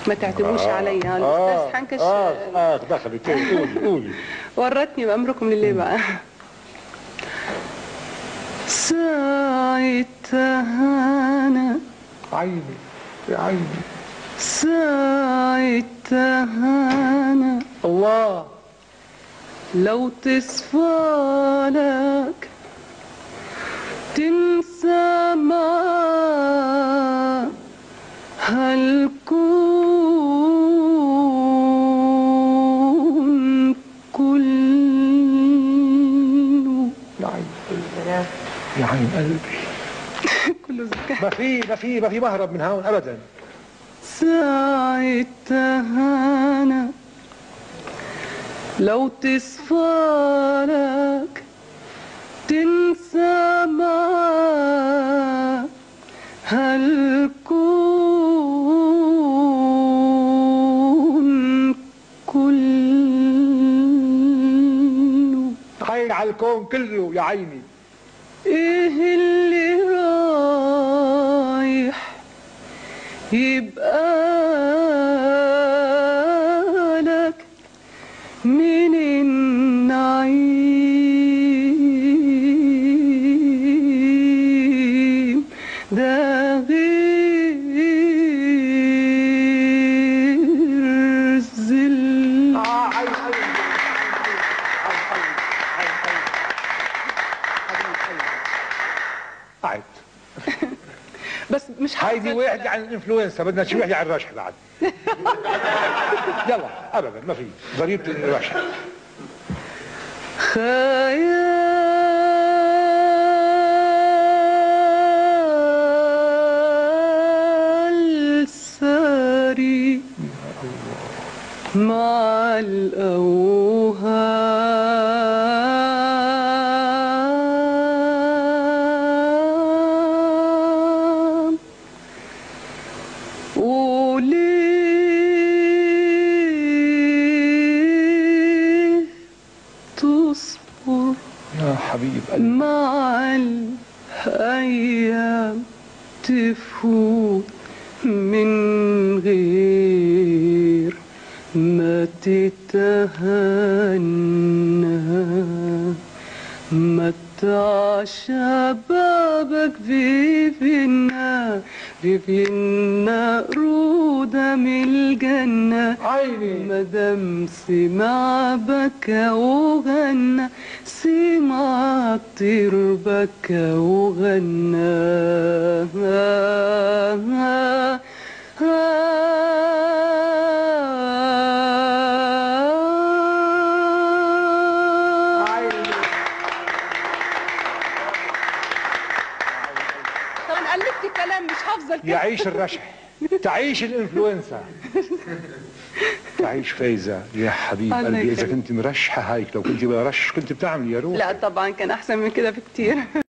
ما تعتبوش عليا الاستاذ اه حنكش اه اه دخلت قولي قولي ورطني بأمركم لله بقى ساعتها أنا عيني يا عيني ساعتها أنا الله لو تصفى لك تنسى ما هالكون كله يا عيني يا عين قلبي كله ذكاء ما في ما في ما في مهرب من هون ابدا ساعتها أنا لو تصفى لك تنسى ما هالكون كله عين على الكون كله يا عيني ايه اللي رايح يبقى لك من النعيم ده غير الذل اه عين عين قاعد بس مش هيدي حافظة واحدة عن الانفلونسا بدنا شي واحدة عن الرشح بعد يلا ابدا ما في ضريبة الرشح خيال ساري مع الأوهام وليه تصبر يا حبيب قلبي مع الأيام تفوت من غير ما تتهنى متع شبابك فيفينا فيفينا رودة من الجنة عيني مدام سمع بكى وغنى سمع الطير بكى وغنى طبعا قلبت كلام مش حافظه الكلام يعيش الرشح تعيش الانفلونسا تعيش فايزة يا حبيب الله قلبي إذا يخليك. كنت مرشحة هيك لو كنت بلا رش كنت بتعملي يا روح لا طبعا كان احسن من كده بكتير